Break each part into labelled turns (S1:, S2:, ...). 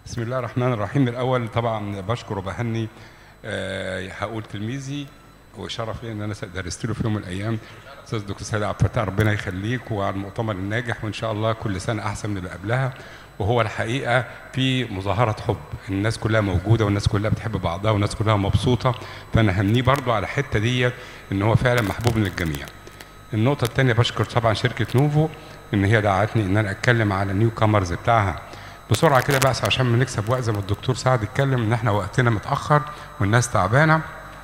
S1: بسم الله الرحمن الرحيم الاول طبعا بشكر وبهني آه، هقول تلميذي وشرف لي ان انا درست له في يوم من الايام استاذ دكتور سيد عبد الفتاح ربنا يخليك وعلى المؤتمر الناجح وان شاء الله كل سنه احسن من اللي قبلها وهو الحقيقه في مظاهره حب الناس كلها موجوده والناس كلها بتحب بعضها والناس كلها مبسوطه فانا همنيه برضو على الحته دي ان هو فعلا محبوب من الجميع النقطه الثانيه بشكر طبعا شركه نوفو ان هي دعتني ان انا اتكلم على النيو كامرز بتاعها بسرعه كده بس عشان ما نكسب وقت زي ما الدكتور سعد اتكلم ان احنا وقتنا متاخر والناس تعبانه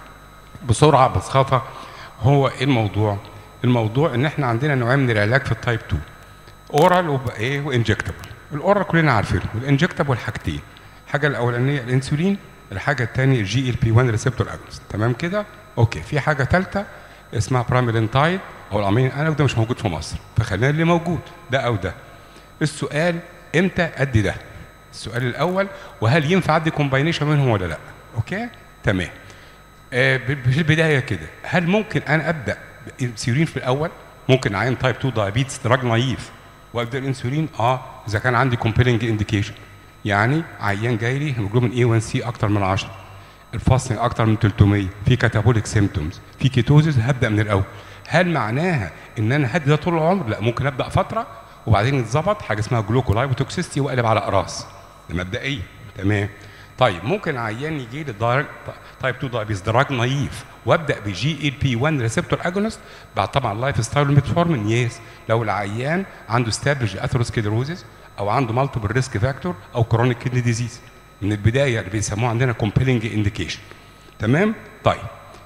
S1: بسرعه بسخافه هو ايه الموضوع؟ الموضوع ان احنا عندنا نوعين من العلاج في التايب 2 اورال وايه وانجكتبل الاورال كلنا عارفينه والانجكتبل حاجتين الحاجه الاولانيه الانسولين الحاجه الثانيه الجي ال بي 1 ريسبتور اجونست تمام كده اوكي في حاجه ثالثه اسمها براميلينتايد او الامين انا ده مش موجود في مصر فخلينا اللي موجود ده او ده السؤال امتى ادي ده السؤال الاول وهل ينفع ادي كومباينيشن منهم ولا لا اوكي تمام آه في البدايه كده هل ممكن انا ابدا انسولين في الاول ممكن عين تايب 2 دايابيتس دراج نايف وابدا الانسولين اه اذا كان عندي كومبيلنج انديكيشن يعني عيان جاي لي هيموجلوبين اي 1 سي اكتر من 10 الفاستنج اكتر من 300 في كاتابوليك سيمتومز في كيتوزيس هبدا من الاول هل معناها ان انا هدي ده طول العمر لا ممكن ابدا فتره وبعدين يتظبط حاجه اسمها جلوكولايبوتوكسيستي واقلب على اقراص ده مبدئيا تمام طيب ممكن عيان يجي لي تايب 2 دايبيز دراج نايف وابدا بجي ال بي 1 ريسبتور اجونست بعد طبعا اللايف ستايل ميتفورمين يس لو العيان عنده ستابلج اثيروسكليروزيس او عنده مالتيبل ريسك فاكتور او كرونيك كيدني ديزيز من البدايه اللي بيسموه عندنا كومبيلنج انديكيشن تمام طيب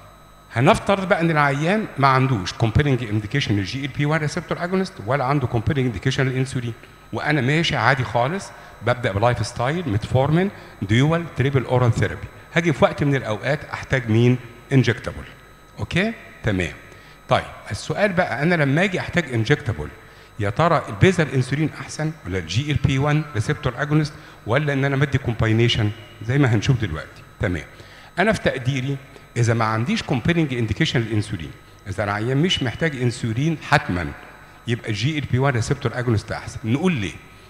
S1: هنفترض بقى ان العيان ما عندوش كومبيلنج انديكيشن للجي ال بي 1 ريسبتور اجونست ولا عنده كومبيلنج انديكيشن للانسولين وانا ماشي عادي خالص ببدا بلايف ستايل ميتفورمين ديوال تريبل اورال ثيرابي هاجي في وقت من الاوقات احتاج مين انجكتابل اوكي تمام طيب السؤال بقى انا لما اجي احتاج انجكتابل يا ترى البيزل انسولين احسن ولا الجي ال بي 1 ريسبتور اجونست ولا ان انا مدي كومباينيشن زي ما هنشوف دلوقتي تمام انا في تقديري اذا ما عنديش كومبيلنج انديكيشن للانسولين اذا العيان مش محتاج انسولين حتما يبقى الجي ال بي 1 ريسبتور اجونست احسن نقول ليه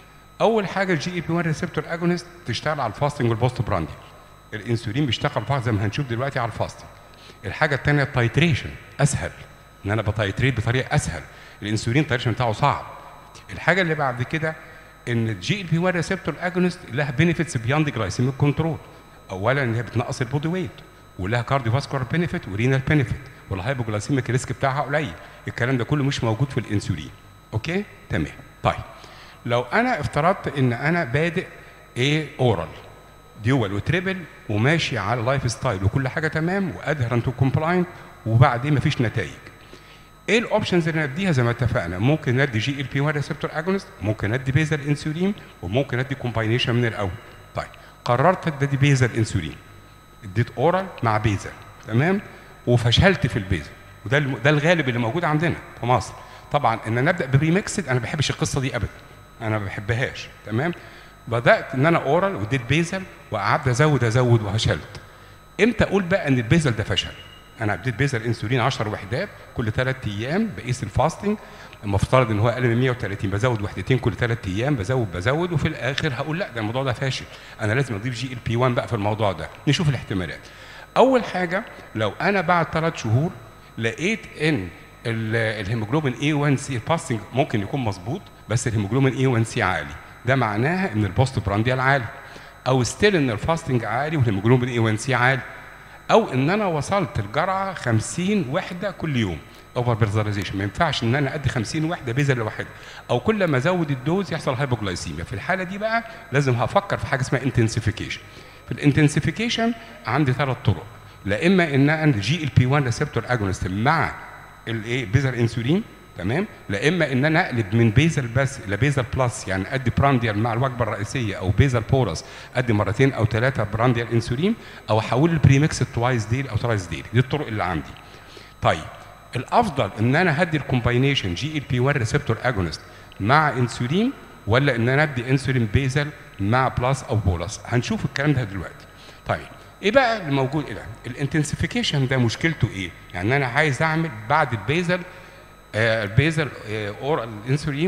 S1: اول حاجه الجي ال بي 1 ريسبتور اجونست تشتغل على الفاستنج والبوست برانديال الانسولين بيشتغل فقط زي ما هنشوف دلوقتي على الفاستنج الحاجه الثانيه التايتريشن اسهل ان انا بتايتريت بطريقه اسهل الانسولين التايتريشن بتاعه صعب الحاجه اللي بعد كده ان الجي ال بي 1 ريسبتور اجونست لها بينيفيتس بياند جلايسيميك كنترول اولا ان هي بتنقص البودي ويت ولها كارديو فاسكولار بينيفيت ورينال بينيفيت والهايبوجلايسيميك ريسك بتاعها قليل الكلام ده كله مش موجود في الانسولين اوكي تمام طيب لو انا افترضت ان انا بادئ ايه اورال ديول وتريبل وماشي على لايف ستايل وكل حاجه تمام وادهرنت وكومبلاينت وبعدين مفيش نتائج ايه الاوبشنز اللي نديها زي ما اتفقنا ممكن ندي جي ال بي 1 ريسبتور اجونست ممكن ندي بيزل انسولين وممكن ندي كومباينيشن من الاول طيب قررت ادي بيزل انسولين اديت اورال مع بيزل تمام وفشلت في البيزل وده ده الغالب اللي موجود عندنا في مصر طبعا ان انا ابدا بريمكسد انا ما بحبش القصه دي ابدا انا ما بحبهاش تمام بدات ان انا اورال واديت بيزل وقعدت ازود ازود وفشلت امتى اقول بقى ان البيزل ده فشل انا اديت بيزل انسولين 10 وحدات كل ثلاث ايام بقيس الفاستنج المفترض ان هو اقل من 130 بزود وحدتين كل ثلاث ايام بزود بزود وفي الاخر هقول لا ده الموضوع ده فاشل انا لازم اضيف جي ال بي 1 بقى في الموضوع ده نشوف الاحتمالات اول حاجه لو انا بعد ثلاث شهور لقيت ان الهيموجلوبين اي 1 سي الباستنج ممكن يكون مظبوط بس الهيموجلوبين اي 1 سي عالي ده معناها ان البوست برانديال عالي او ستيل ان الفاستنج عالي والهيموجلوبين اي 1 سي عالي او ان انا وصلت الجرعه 50 وحده كل يوم اوفر بيرزاليزيشن ما ينفعش ان انا ادي 50 وحده بيزل لوحدها او كل ما ازود الدوز يحصل هايبوجلايسيميا في الحاله دي بقى لازم هفكر في حاجه اسمها انتنسيفيكيشن في الانتنسيفيكيشن عندي ثلاث طرق لا اما ان انا جي ال بي 1 ريسبتور اجونست مع الايه بيزل انسولين تمام لا اما ان انا اقلب من بيزل بس الى بيزل بلس يعني ادي برانديال مع الوجبه الرئيسيه او بيزل بورس ادي مرتين او ثلاثه برانديال انسولين او احول البريمكس توايس ديل او ترايس ديل دي الطرق اللي عندي طيب الافضل ان انا هدي الكومباينيشن جي ال بي 1 ريسبتور اجونست مع انسولين ولا ان انا ادي انسولين بيزل مع بلس او بولس هنشوف الكلام ده دلوقتي طيب ايه بقى اللي موجود ايه الانتنسيفيكيشن ده مشكلته ايه يعني انا عايز اعمل بعد البيزل آه البيزل آه اورال انسولين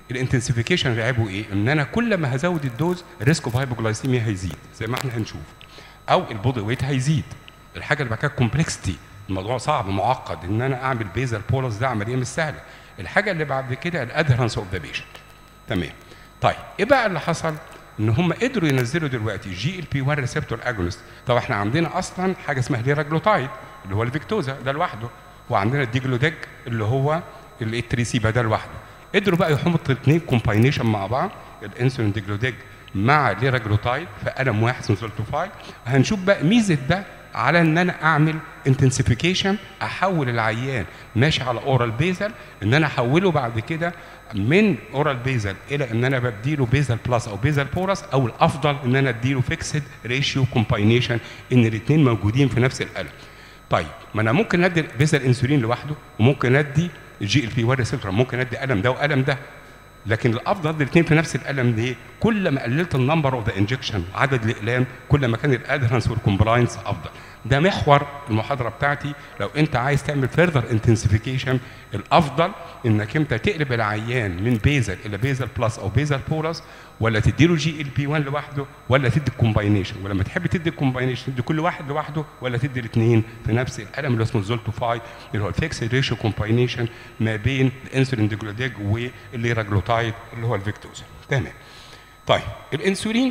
S1: الانتنسيفيكيشن لعبه ايه؟ ان انا كل ما هزود الدوز الريسك اوف هايبوجلايسيميا هيزيد زي ما احنا هنشوف او البودي ويت هيزيد الحاجه اللي بعد كده كومبلكستي الموضوع صعب معقد ان انا اعمل بيزل بولس ده عمليه مش سهله الحاجه اللي بعد كده الادهرنس اوف ذا بيشنت تمام طيب ايه بقى اللي حصل ان هم قدروا ينزلوا دلوقتي جي ال بي 1 ريسبتور اجونست طب احنا عندنا اصلا حاجه اسمها ليراجلوتايد اللي هو الفيكتوزا ده لوحده وعندنا الديجلوديج اللي هو الاتريسيبا ده لوحده قدروا بقى يحطوا الاثنين كومباينيشن مع بعض الانسولين ديجلوديج مع ليراجلوتايد في قلم واحد اسمه سولتوفاي هنشوف بقى ميزه ده على ان انا اعمل انتنسيفيكيشن احول العيان ماشي على اورال بيزل ان انا احوله بعد كده من اورال بيزل الى ان انا بديله بيزل بلس او بيزل بورس او الافضل ان انا اديله فيكسد ريشيو كومباينيشن ان الاثنين موجودين في نفس القلم طيب ما انا ممكن ادي بيزل انسولين لوحده وممكن ادي الجي ال بي 1 ريسبتور ممكن ادي قلم ده وقلم ده لكن الافضل ادي الاثنين في نفس القلم ليه؟ كل ما قللت النمبر اوف ذا انجكشن عدد الاقلام كل ما كان الادهرنس والكومبلاينس افضل ده محور المحاضره بتاعتي لو انت عايز تعمل فيرذر انتنسيفيكيشن الافضل انك انت تقلب العيان من بيزل الى بيزل بلس او بيزل بولس ولا تديله جي ال بي 1 لوحده ولا تدي الكومباينيشن ولما تحب تدي الكومباينيشن تدي كل واحد لوحده ولا تدي الاثنين في نفس القلم اللي اسمه الزولتوفاي اللي هو الفيكس ريشيو كومباينيشن ما بين الانسولين ديجلوديج والليراجلوتايد اللي هو الفيكتوزا تمام طيب الانسولين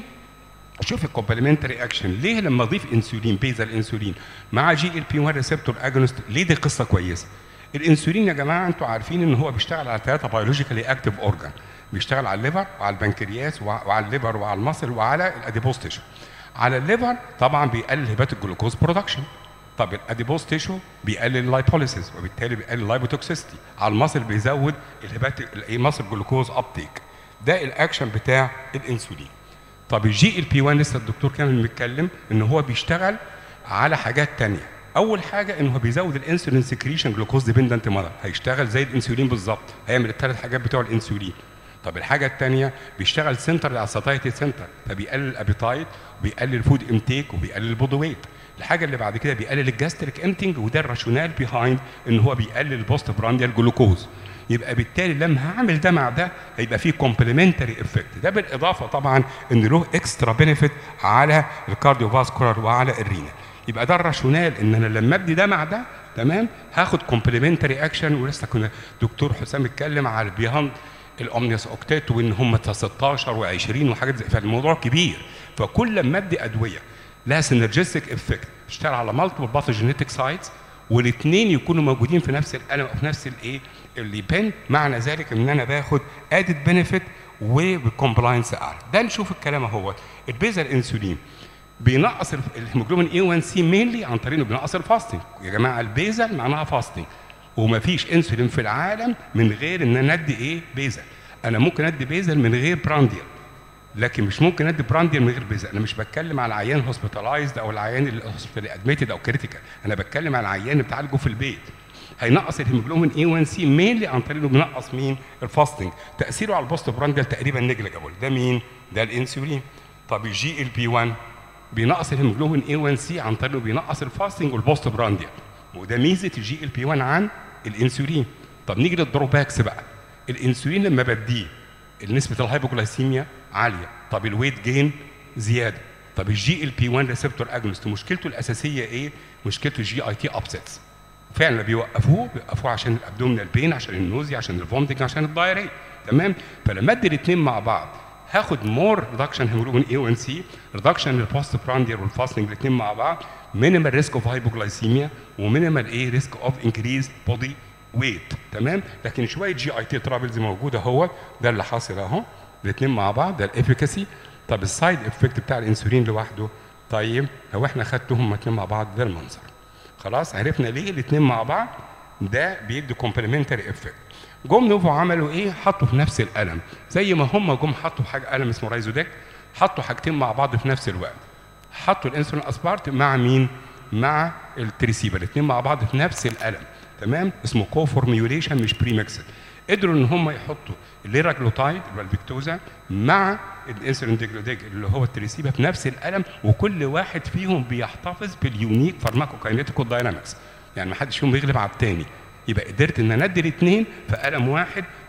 S1: شوف الكومبلمنتري اكشن ليه لما اضيف انسولين بيزل انسولين مع جي ال بي 1 ريسبتور اجونست ليه دي قصه كويسه الانسولين يا جماعه انتوا عارفين ان هو بيشتغل على ثلاثه بيولوجيكالي اكتيف اورجان بيشتغل على الليفر وعلى البنكرياس وعلى الليفر وعلى المصل وعلى الاديبوز تيشو على الليفر طبعا بيقلل هبات الجلوكوز برودكشن طب الاديبوز تيشو بيقلل اللايبوليسيس وبالتالي بيقلل اللايبوتوكسيستي على المصل بيزود الهبات المصل جلوكوز ابتيك ده الاكشن بتاع الانسولين طب الجي ال بي 1 لسه الدكتور كامل بيتكلم ان هو بيشتغل على حاجات تانية اول حاجه ان هو بيزود الانسولين سكريشن جلوكوز ديبندنت مادر هيشتغل زي الانسولين بالظبط هيعمل الثلاث حاجات بتوع الانسولين طب الحاجه الثانيه بيشتغل سنتر على الساتايتي سنتر فبيقلل الابيتايت وبيقلل الفود انتيك وبيقلل البودي ويت الحاجه اللي بعد كده بيقلل الجاستريك امتنج وده الراشونال بيهايند ان هو بيقلل البوست برانديال جلوكوز يبقى بالتالي لما هعمل ده مع ده هيبقى فيه كومبلمنتري افكت ده بالاضافه طبعا ان له اكسترا بنفيت على الكارديو فاسكولار وعلى الرينا يبقى ده الراشونال ان انا لما ابدي ده مع ده تمام هاخد كومبلمنتري اكشن ولسه كنا دكتور حسام اتكلم على البيهاند الاومنيوس اوكتيت وان هم 16 و20 وحاجات زي فالموضوع كبير فكل لما ادي ادويه لها سينرجستيك افكت تشتغل على مالتيبل باثوجينيتك سايتس والاثنين يكونوا موجودين في نفس القلم او في نفس الايه اللي بين معنى ذلك ان انا باخد ادد بنفيت وبكومبلاينس اعلى ده نشوف الكلام اهو البيزل انسولين بينقص الهيموجلوبين اي 1 سي مينلي عن طريق انه بينقص الفاستنج يا جماعه البيزل معناها فاستنج ومفيش انسولين في العالم من غير ان انا ادي ايه بيزل انا ممكن ادي بيزل من غير برانديال لكن مش ممكن ادي برانديال من غير بيزل انا مش بتكلم على العيان هوسبيتالايزد او العيان اللي ادميتد او كريتيكال انا بتكلم على العيان اللي بتعالجه في البيت هينقص الهيموجلوبين اي 1 سي مينلي عن طريق انه بينقص مين الفاستنج تاثيره على البوست برانديال تقريبا نيجليجابل ده مين ده الانسولين طب الجي ال بي 1 بينقص الهيموجلوبين اي 1 سي عن طريق انه بينقص الفاستنج والبوست برانديال وده ميزه الجي ال بي 1 عن الانسولين طب نيجي للدروباكس بقى الانسولين لما بديه نسبه الهايبوجلايسيميا عاليه طب الويت جين زياده طب الجي ال بي 1 ريسبتور اجونست مشكلته الاساسيه ايه مشكلته جي اي تي ابسيتس فعلا بيوقفوه بيوقفوه عشان الابدومينال بين عشان النوزي عشان الفومتنج عشان الدايريه تمام فلما ادي الاثنين مع بعض هاخد مور ريدكشن هيموجلوبين اي 1 سي ريدكشن للبوست براندير والفاستنج الاثنين مع بعض مينيمال ريسك اوف هايبوجلايسيميا ومينيمال ايه ريسك اوف انكريز بودي ويت تمام لكن شويه جي اي تي ترابلز موجوده اهو ده اللي حاصل اهو الاثنين مع بعض ده الافيكاسي طب السايد افكت بتاع الانسولين لوحده طيب لو احنا خدتهم الاثنين مع بعض ده المنظر خلاص عرفنا ليه الاثنين مع بعض ده بيدي كومبلمنتري افكت جم نوفو عملوا ايه حطوا في نفس القلم زي ما هم جم حطوا حاجه قلم اسمه رايزوديك حطوا حاجتين مع بعض في نفس الوقت حطوا الانسولين اسبارت مع مين مع التريسيبر الاثنين مع بعض في نفس القلم تمام اسمه كو فورميوليشن مش بري ميكسد قدروا ان هم يحطوا الليراجلوتايد اللي هو الفيكتوزا مع الانسولين ديجلوديج اللي هو التريسيبا في نفس القلم وكل واحد فيهم بيحتفظ باليونيك فارماكوكاينيتيكو داينامكس يعني ما حدش فيهم بيغلب على الثاني يبقى قدرت ان انا ادي الاثنين في قلم واحد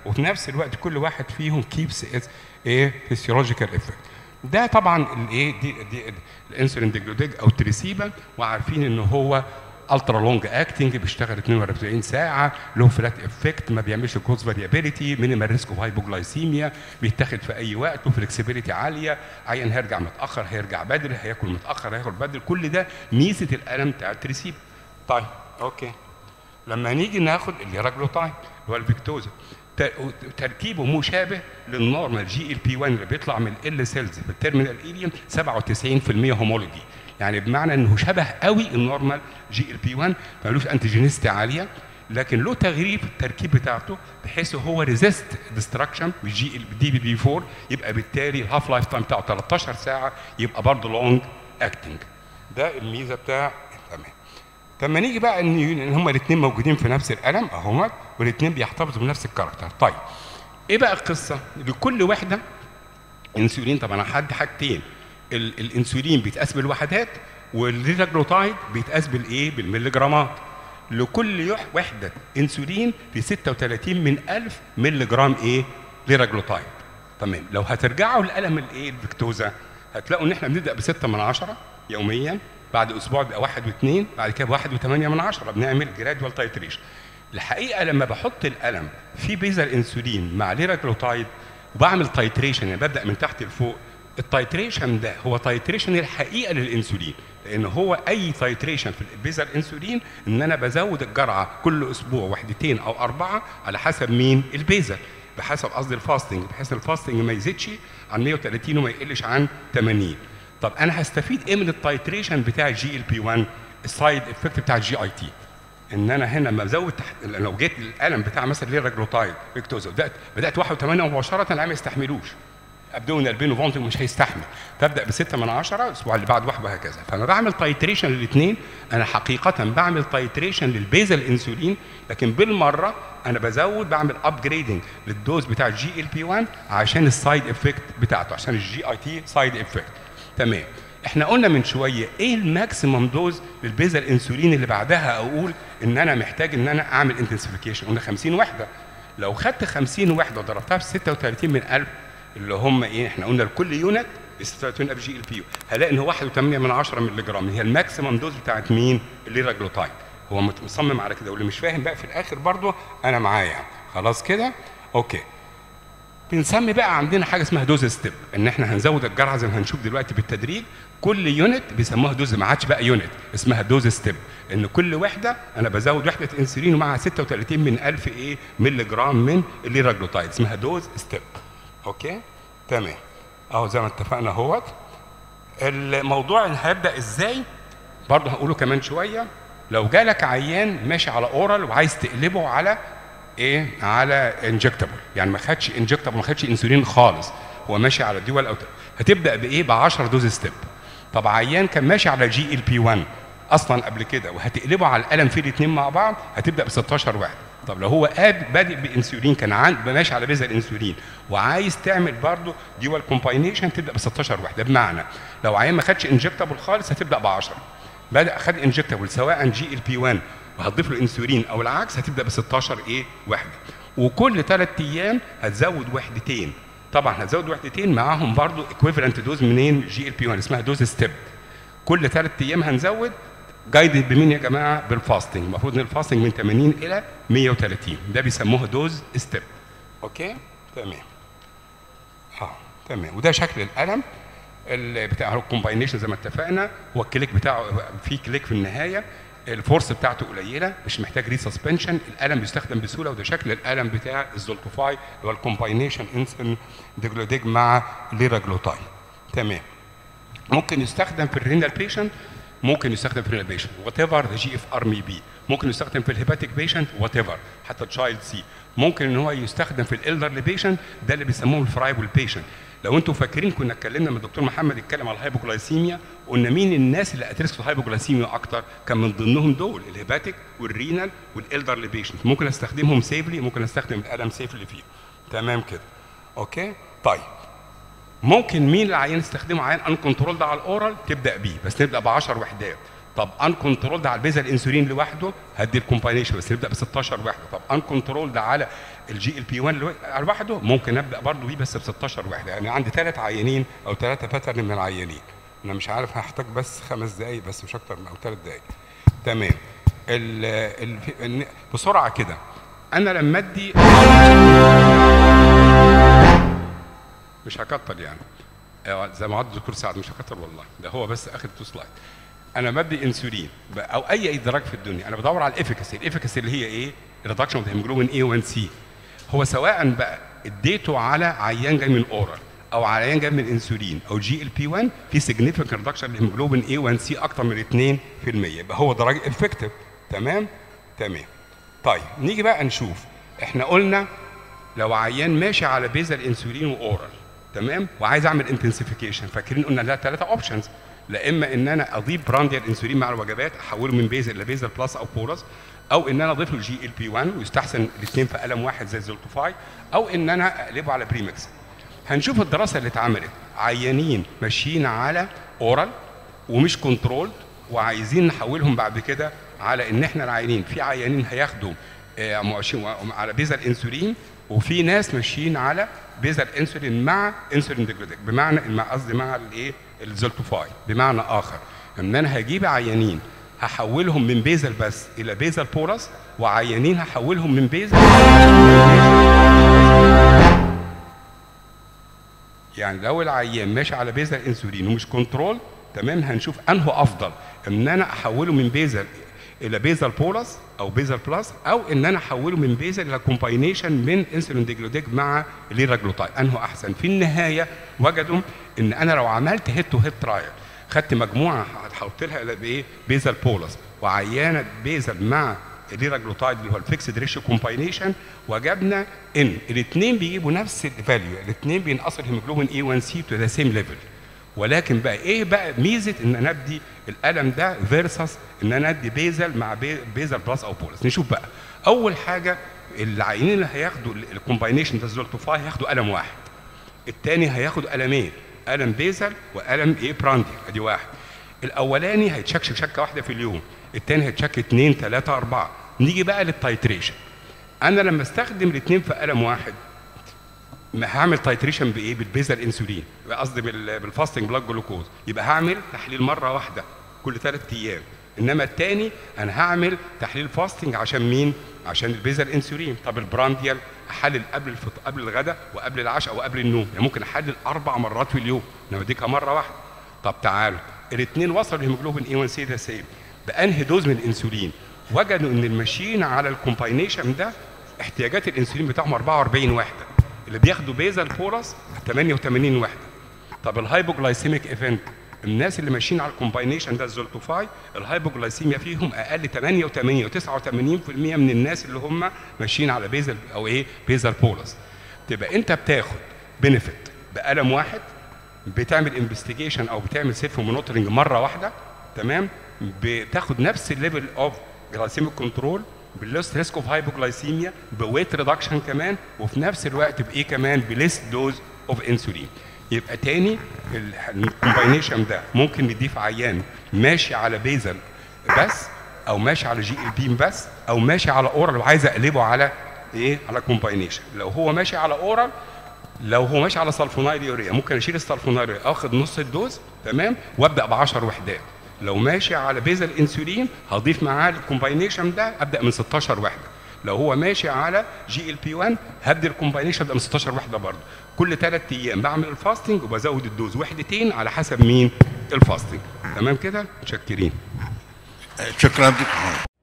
S1: وفي نفس الوقت كل واحد فيهم كيبس ايه فيسيولوجيكال افكت ده طبعا الايه دي, دي الانسولين ديجلوديج او تريسيبا وعارفين ان هو الترا لونج اكتنج بيشتغل 42 ساعه له فلات افكت ما بيعملش كوز فاريابيليتي مينيمال ريسك اوف هايبوجلايسيميا بيتاخد في اي وقت وفلكسبيليتي عاليه عيان هيرجع متاخر هيرجع بدري هياكل متاخر هياكل بدري كل ده ميزه الالم بتاع التريسيب طيب اوكي لما نيجي ناخد الراجلوتايد اللي هو الفيكتوزا تركيبه مشابه للنورمال جي ال بي 1 اللي بيطلع من ال سيلز في التيرمينال ايليوم 97% هومولوجي يعني بمعنى انه شبه قوي النورمال جي ال بي 1 ملوش انتيجينيستي عاليه لكن له تغيير في التركيب بتاعته بحيث هو ريزيست ديستراكشن بالجي دي بي بي 4 يبقى بالتالي الهاف لايف تايم بتاعه 13 ساعه يبقى برضه لونج اكتنج ده الميزه بتاع تمام لما نيجي بقى ان هما الاثنين موجودين في نفس القلم اهمت والاثنين بيحتفظوا بنفس الكاركتر طيب ايه بقى القصه لكل وحده انسولين طبعا حد حاجتين الانسولين بيتقاس بالوحدات والريلاجلوتايد بيتقاس بالايه بالمليجرامات لكل وحده انسولين في 36 من 1000 ملي جرام ايه ليراجلوتايد تمام لو هترجعوا للقلم الايه الفيكتوزا هتلاقوا ان احنا بنبدا ب 6 من 10 يوميا بعد اسبوع بيبقى واحد واثنين بعد كده واحد وثمانية من عشرة بنعمل جرادوال تايتريشن الحقيقه لما بحط القلم في بيزل انسولين مع ليراجلوتايد وبعمل تايتريشن يعني ببدا من تحت لفوق التايتريشن ده هو تايتريشن الحقيقه للانسولين لان هو اي تايتريشن في البيزل انسولين ان انا بزود الجرعه كل اسبوع وحدتين او اربعه على حسب مين البيزل بحسب قصدي الفاستنج بحيث الفاستنج ما يزيدش عن 130 وما يقلش عن 80 طب انا هستفيد ايه من التايتريشن بتاع الجي ال بي 1 السايد افكت بتاع الجي اي تي ان انا هنا لما بزود تحت لو جيت الالم بتاع مثلا ليه الرجلوتايد فيكتوزا بدات بدات 1 و8 مباشره العيان ما يستحملوش ابدون البين وفونتنج مش هيستحمل فابدا بستة من عشرة الاسبوع اللي بعد واحد وهكذا فانا بعمل تايتريشن للاثنين انا حقيقه بعمل تايتريشن للبيزل انسولين لكن بالمره انا بزود بعمل ابجريدنج للدوز بتاع الجي ال بي 1 عشان السايد افكت بتاعته عشان الجي اي تي سايد افكت تمام احنا قلنا من شويه ايه الماكسيمم دوز للبيزل انسولين اللي بعدها اقول ان انا محتاج ان انا اعمل انتنسيفيكيشن قلنا 50 وحده لو خدت 50 وحده وضربتها في 36 من 1000 اللي هم ايه احنا قلنا لكل يونت ب 36 اف جي ال بي هلاقي ان هو 1.8 من 10 مللي جرام هي الماكسيمم دوز بتاعت مين؟ الليراجلوتايد هو مصمم على كده واللي مش فاهم بقى في الاخر برضه انا معايا خلاص كده؟ اوكي بنسمي بقى عندنا حاجه اسمها دوز ستيب ان احنا هنزود الجرعه زي ما هنشوف دلوقتي بالتدريج كل يونت بيسموها دوز ما عادش بقى يونت اسمها دوز ستيب ان كل وحده انا بزود وحده انسولين ومعها 36 من 1000 ايه مللي جرام من الليراجلوتايد اسمها دوز ستيب اوكي تمام اهو زي ما اتفقنا اهوت الموضوع هيبدا ازاي برضه هقوله كمان شويه لو جالك عيان ماشي على اورال وعايز تقلبه على ايه على انجكتابل يعني ما خدش انجكتابل ما خدش انسولين خالص هو ماشي على دول او هتبدا بايه ب 10 دوز ستيب طب عيان كان ماشي على جي ال بي 1 اصلا قبل كده وهتقلبه على القلم في الاثنين مع بعض هتبدا ب 16 واحد طب لو هو قاد بادئ بانسولين كان عن ماشي على بيزا الانسولين وعايز تعمل برضه ديوال كومباينيشن تبدا ب 16 وحده بمعنى لو عيان ما خدش انجكتابل خالص هتبدا ب 10 بدا خد انجكتابل سواء جي ال بي 1 وهتضيف له انسولين او العكس هتبدا ب 16 ايه وحده وكل ثلاث ايام هتزود وحدتين طبعا هتزود وحدتين معاهم برضو ايكويفالنت دوز منين جي ال بي 1 اسمها دوز ستيب كل ثلاث ايام هنزود جايدد بمين يا جماعه بالفاستنج المفروض ان الفاستنج من 80 الى 130 ده بيسموه دوز ستيب اوكي تمام اه تمام وده شكل القلم اللي بتاع الكومباينيشن زي ما اتفقنا هو الكليك بتاعه في كليك في النهايه الفورس بتاعته قليله مش محتاج ري سسبنشن القلم بيستخدم بسهوله وده شكل القلم بتاع الزولتوفاي اللي هو الكومباينيشن انسن ديجلوديج مع ليراجلوتاي تمام ممكن يستخدم في الرينال بيشنت ممكن يستخدم في الرينال بيشنت وات ايفر ذا جي اف ار مي بي ممكن يستخدم في الهيباتيك بيشنت وات ايفر حتى تشايلد سي ممكن ان هو يستخدم في الالدرلي بيشنت ده اللي بيسموه الفرايبل بيشنت لو انتم فاكرين كنا اتكلمنا من الدكتور محمد اتكلم على الهايبوجلايسيميا قلنا مين الناس اللي اترسكوا الهايبوجلايسيميا اكتر كان من ضمنهم دول الهيباتيك والرينال والالدرلي بيشنت ممكن استخدمهم سيفلي ممكن استخدم القلم سيفلي فيهم تمام كده اوكي طيب ممكن مين العيان يستخدمه عيان ان كنترول ده على الاورال تبدا بيه بس نبدا ب 10 وحدات طب ان كنترولد على البيزا الانسولين لوحده هدي الكومباينيشن بس نبدا ب 16 وحده طب ان كنترولد على الجي ال بي 1 لوحده ممكن ابدا برضه بيه بس ب 16 وحده يعني عندي ثلاث عيانين او ثلاثه باترن من العيانين انا مش عارف هحتاج بس خمس دقائق بس مش اكتر من او ثلاث دقائق تمام ال ال بسرعه كده انا لما ادي مش هكتر يعني زي ما عض الدكتور سعد مش هكتر والله ده هو بس اخر تو سلايد انا بدي انسولين او اي ادراج في الدنيا انا بدور على الافيكاسي الافيكاسي اللي هي ايه ريدكشن اوف هيموجلوبين اي 1 سي هو سواء بقى اديته على عيان جاي من اورال او عيان جاي من انسولين او جي ال بي 1 في سيجنيفيكانت ريدكشن للهيموجلوبين اي 1 سي اكتر من 2% يبقى هو دراج افكتيف تمام تمام طيب نيجي بقى نشوف احنا قلنا لو عيان ماشي على بيزا الانسولين واورال تمام وعايز اعمل انتنسيفيكيشن فاكرين قلنا لها ثلاثه اوبشنز لا اما ان انا اضيف برانديال انسولين مع الوجبات احوله من بيزل لبيزل بلس او بولس او ان انا اضيف له جي ال بي 1 ويستحسن الاثنين في قلم واحد زي الزولتوفاي او ان انا اقلبه على بريمكس هنشوف الدراسه اللي اتعملت عيانين ماشيين على اورال ومش كنترولد وعايزين نحولهم بعد كده على ان احنا العيانين في عيانين هياخدوا على بيزل انسولين وفي ناس ماشيين على بيزل انسولين مع انسولين ديجريدك بمعنى قصدي مع الايه الزولتوفاي بمعنى اخر ان انا هجيب عيانين هحولهم من بيزل بس الى بيزل بولس وعيانين هحولهم من بيزل يعني لو العيان ماشي على بيزل انسولين ومش كنترول تمام هنشوف انه افضل ان انا احوله من بيزل الى بيزل بولس او بيزل بلس او ان انا احوله من بيزل الى كومباينيشن من انسولين ديجلوديك مع ليراجلوتايد انه احسن في النهايه وجدوا ان انا لو عملت هيد تو هيد ترايل خدت مجموعه هتحط لها بايه بيزل بولس وعيانه بيزل مع ليراجلوتايد اللي هو الفيكسد ريشيو كومباينيشن وجبنا ان الاثنين بيجيبوا نفس الفاليو الاثنين بينقصوا الهيموجلوبين اي 1 سي تو ذا سيم ليفل ولكن بقى ايه بقى ميزه ان انا ادي الالم ده فيرسس ان انا ادي بيزل مع بيزل بلس او بولس نشوف بقى اول حاجه العينين اللي هياخدوا الكومباينيشن ده الزولتوفاي هياخدوا قلم واحد الثاني هياخد قلمين قلم بيزل وقلم ايه براندي ادي واحد الاولاني هيتشكشك شكه واحده في اليوم الثاني هيتشك اثنين ثلاثه اربعه نيجي بقى للتايتريشن انا لما استخدم الاثنين في قلم واحد هعمل تايتريشن بايه بالبيزل انسولين قصدي بالفاستنج بلاد جلوكوز يبقى هعمل تحليل مره واحده كل ثلاث ايام انما الثاني انا هعمل تحليل فاستنج عشان مين عشان البيزل انسولين طب البرانديال احلل قبل الفط... قبل الغداء وقبل العشاء وقبل النوم يعني ممكن احلل اربع مرات في اليوم انما ديكها مره واحده طب تعالوا الاثنين وصلوا الهيموجلوبين اي 1 سي ده سيم بانهي دوز من الانسولين وجدوا ان الماشيين على الكومباينيشن ده احتياجات الانسولين بتاعهم 44 وحده اللي بياخدوا بيزل بورس 88 وحده طب الهايبوجلايسيميك ايفنت الناس اللي ماشيين على الكومباينيشن ده الزولتوفاي الهايبوجلايسيميا فيهم اقل 88 و89% من الناس اللي هم ماشيين على بيزل او ايه بيزل بولس تبقى انت بتاخد بنفيت بقلم واحد بتعمل انفستيجيشن او بتعمل سيلف مونيتورنج مره واحده تمام بتاخد نفس الليفل اوف جلايسيميك كنترول باللوست ريسك اوف هايبوجلايسيميا بويت ريدكشن كمان وفي نفس الوقت بايه كمان بليست دوز اوف انسولين يبقى تاني الكومباينيشن ده ممكن نضيف عيان ماشي على بيزل بس او ماشي على جي ال بي بس او ماشي على اورال وعايز اقلبه على ايه على كومباينيشن لو هو ماشي على اورال لو هو ماشي على سلفونايد يوريا ممكن اشيل السلفونايد اخد نص الدوز تمام وابدا ب 10 وحدات لو ماشي على بيزل انسولين هضيف معاه الكومباينيشن ده ابدا من 16 وحده لو هو ماشي على جي ال بي 1 هدي الكومباينيشن ده من 16 وحده برضه كل ثلاث ايام بعمل الفاستنج وبزود الدوز وحدتين على حسب مين الفاستنج تمام كده متشكرين
S2: شكرا دكتور